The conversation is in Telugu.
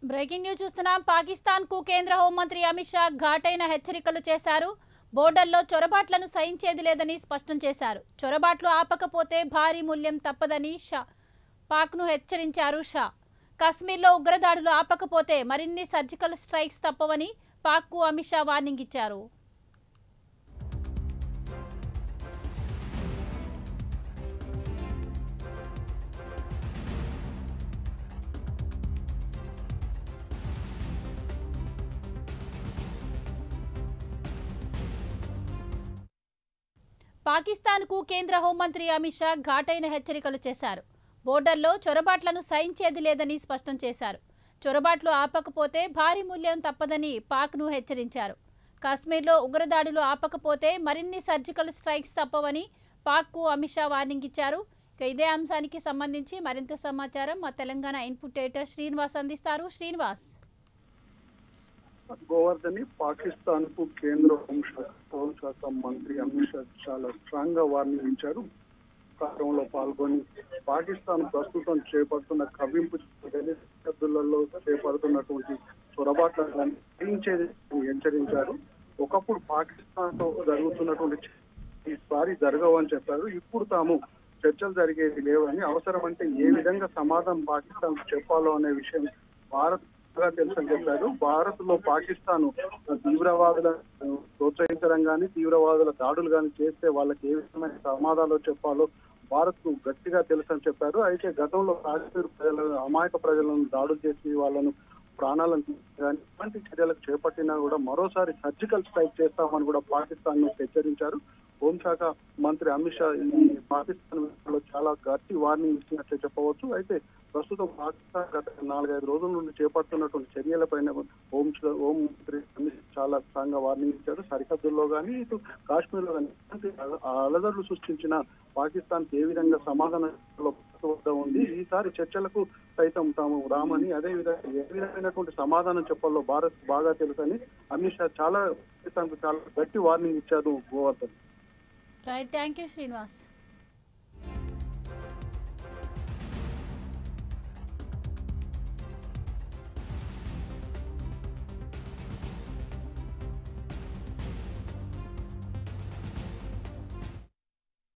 బ్రేకింగ్ న్యూస్ చూస్తున్నాం పాకిస్తాన్ కు కేంద్ర హోంమంత్రి అమిత్ షా ఘాటైన హెచ్చరికలు చేశారు బోర్డర్లో చొరబాట్లను సహించేది లేదని స్పష్టం చేశారు చొరబాట్లు ఆపకపోతే భారీ మూల్యం తప్పదని షా పాక్ను హెచ్చరించారు షా కశ్మీర్లో ఉగ్రదాడులు ఆపకపోతే మరిన్ని సర్జికల్ స్ట్రైక్స్ తప్పవని పాక్కు అమిత్ షా వార్నింగ్ ఇచ్చారు పాకిస్తాన్కు కేంద్ర హోంమంత్రి అమిత్ షా ఘాటైన హెచ్చరికలు చేశారు బోర్డర్లో చొరబాట్లను సహించేది లేదని స్పష్టం చేశారు చొరబాట్లు ఆపకపోతే భారీ మూల్యం తప్పదని పాక్ను హెచ్చరించారు కాశ్మీర్లో ఉగ్రదాడులు ఆపకపోతే మరిన్ని సర్జికల్ స్ట్రైక్స్ తప్పవని పాక్కు అమిత్ షా వార్నింగ్ ఇచ్చారు ఇక ఇదే అంశానికి సంబంధించి మరింత సమాచారం మా తెలంగాణ ఇన్పుట్ ఎడిటర్ శ్రీనివాస్ అందిస్తారు శ్రీనివాస్ గోవర్ధని పాకిస్తాన్ కు కేంద్ర హోంశాఖ హోంశాఖ మంత్రి అమిత్ షా చాలా స్ట్రాంగ్ గా వార్నింగ్ ఇచ్చారు కార్యక్రమంలో పాల్గొని పాకిస్తాన్ ప్రస్తుతం చేపడుతున్న కవ్వింపు చర్యలలో చేపడుతున్నటువంటి చొరబాట్లను గ్రహించేది హెచ్చరించారు ఒకప్పుడు పాకిస్తాన్ తో జరుగుతున్నటువంటి చ- ఈసారి జరగవని చెప్పారు ఇప్పుడు తాము చర్చలు జరిగేది లేవని అవసరమంటే ఏ విధంగా సమాధానం పాకిస్తాన్ చెప్పాలో అనే విషయం భారత్ గా తెలుసని చెప్పారు భారత్ లో పాకిస్తాన్ తీవ్రవాదుల ప్రోత్సహించడం కానీ తీవ్రవాదుల దాడులు కానీ చేస్తే వాళ్ళకి ఏ విధమైన సమాధానాలు చెప్పాలో భారత్ కు గట్టిగా తెలుసని చెప్పారు అయితే గతంలో కాశ్మీర్ ప్రజల అమాయక ప్రజలను దాడులు చేసి వాళ్ళను ప్రాణాలను తీసి కానీ ఇలాంటి చర్యలకు చేపట్టినా కూడా మరోసారి సర్జికల్ స్ట్రైక్ చేస్తామని కూడా పాకిస్తాన్ ను హెచ్చరించారు హోంశాఖ మంత్రి అమిత్ షా ఈ పాకిస్తాన్ విషయంలో చాలా గట్టి వార్నింగ్ ఇచ్చినట్లే చెప్పవచ్చు అయితే ప్రస్తుతం పాకిస్తాన్ గత నాలుగైదు రోజుల నుండి చేపడుతున్నటువంటి చర్యలపైన హోం హోం మంత్రి అమిత్ షా చాలా స్ట్రాంగ్ గా వార్నింగ్ ఇచ్చారు సరిహద్దుల్లో కానీ ఇటు కాశ్మీర్ లో కానీ ఇలాంటి అల- అలజడులు సృష్టించిన పాకిస్తాన్ ఏ విధంగా సమాధానం వద్ద ఉంది ఈసారి చర్చలకు సైతం తాము రామని అదే విధంగా ఏ విధమైనటువంటి సమాధానం చెప్పాలో భారత్ బాగా తెలుసని అమిత్ షా చాలా పాకిస్తాన్ చాలా గట్టి వార్నింగ్ ఇచ్చారు Govardhan right thank you Srinivas